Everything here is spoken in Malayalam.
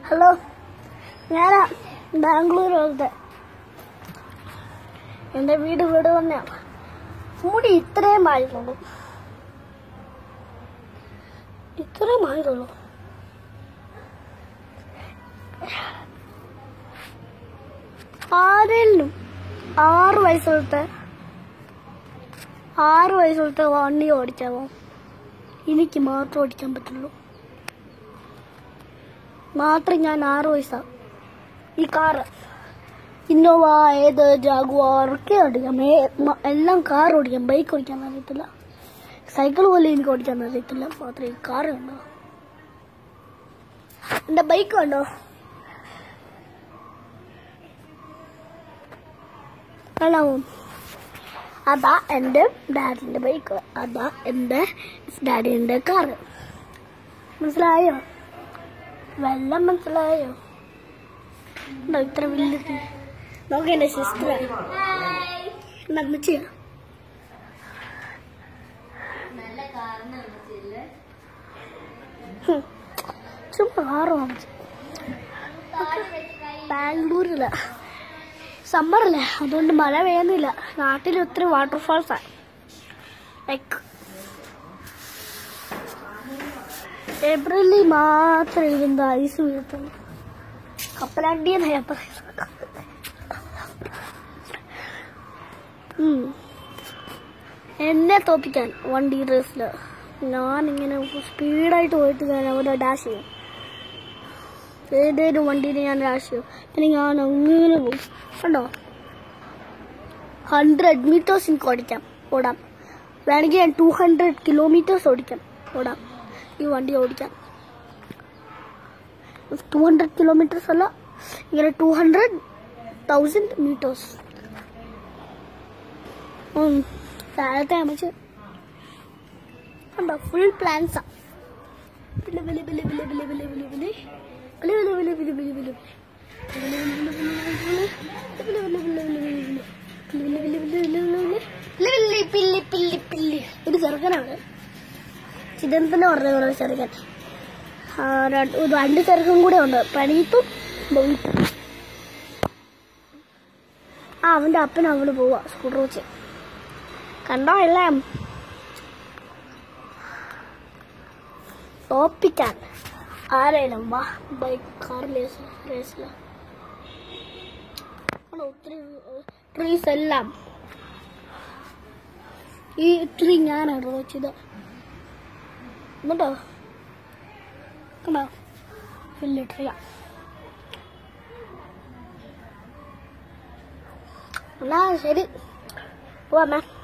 ഹലോ ഞാനാ ബാംഗ്ലൂരിലത്തെ എൻ്റെ വീട് ഇവിടെ തന്നെയാണ് മുടി ഇത്രയും ആയിട്ടുള്ളൂ ഇത്രയും ആയിട്ടുള്ളൂ ആരെങ്കിലും ആറ് വയസ്സുള്ളത്തെ ആറ് വയസ്സുള്ളത്തെ വണ്ടി ഓടിക്കാമോ എനിക്ക് മാത്രം ഓടിക്കാൻ പറ്റുള്ളൂ മാത്രം ഞാൻ ആറ് വയസ്സാ ഈ കാറ് ഇന്നോവ ഏത് ജാഗുവാർ ഒക്കെ ഓടിക്കാം ഏ- മ- എല്ലാം കാർ ഓടിക്കാം ബൈക്ക് ഓടിക്കാൻ അറിയത്തില്ല സൈക്കിൾ പോലും എനിക്ക് ഓടിക്കാൻ അറിയത്തില്ല മാത്രമേ കാർ കണ്ടോ എന്റെ ബൈക്ക് കണ്ടോ കാണാമോ അതാ എൻ്റെ ഡാഡിന്റെ ബൈക്ക് അതാ എൻ്റെ ഡാഡിന്റെ കാറ് മനസ്സിലായോ വെള്ളം മനസ്സിലായോ ഉണ്ടോ ഇത്ര വലിയ തീ? നോക്ക് എന്റെ സിസ്റ്റർ എന്റെ അമ്മച്ചിയാ ഹും. ചുമ്മാ കാറ് വാങ്ങിച്ചു ബാംഗ്ലൂരില സമ്മറല്ലേ അതുകൊണ്ട് മഴ പെയ്യുന്നില്ല നാട്ടിൽ ഒത്തിരി വാട്ടർഫാൾസാ ലൈക്ക് ഏപ്രിലിൽ മാത്രം ഇതിന്റെ ഐസ് വീഴത്തുള്ളൂ കപ്പലണ്ടി എന്നയാ പറയുന്നത് ഉം. എന്നെ തോപ്പിക്കാൻ വണ്ടി റേസില് ഞാൻ ഇങ്ങനെ സ്പീഡായിട്ട് പോയിട്ട് ഞാൻ അവിടെ ഡാഷ് ചെയ്യും ഏതേലും വണ്ടിയിൽ ഞാൻ ഡാഷ് ചെയ്യും പിന്നെ ഞാൻ അങ്ങനെ പോകും കണ്ടോ ഹൺഡ്രഡ് മീറ്റേഴ്സ് എനിക്ക് ഓടിക്കാം ഓടാം വേണമെങ്കിൽ ഞാൻ ടു ഹൺഡ്രഡ് കിലോമീറ്റേഴ്സ് ഓടിക്കാം ഓടാം ഈ വണ്ടി ഓടിക്കാം ടു ഹൺഡ്രഡ് കിലോമീറ്റേഴ്സ് അല്ല ഇങ്ങനെ ടു ഹൺഡ്രഡ് തൗസൻഡ് മീറ്റേഴ്സ് താഴത്തെ അമ്മച്ച് കണ്ടോ ഫുൾ പ്ലാൻസാ ബിലി ബിലി ബിലി ബിലി ബിലി ബിലി ബിലി ബിലി ബിലി ബിലി ബിലി ബിലി ബിലി ബിലി ഒരു ചെറുക്കനാണ് ചിദംബരം പറഞ്ഞ ഒരു ചെറുക്കൻ ആ, രണ്ട് ഒരു രണ്ട് ചെറുക്കൻ കൂടെ ഉണ്ട് പ്രണീത്തും ബോയിത്തും ആ അവന്റെ അപ്പൻ അവള് പോവാ സ്കൂട്ടർ വെച്ച് കണ്ടോ എല്ലാം തോപ്പിക്കാൻ ആരേലും വാ ബൈക്ക് കാർ റേസില ഒത്തിരി ട്രീസ് എല്ലാം ഈ ട്രീ ഞാനാണ് വെച്ചത് എന്നിട്ടോ കണ്ടോ വലിയ ട്രീയാ എന്നാ ശരി പോവാമേ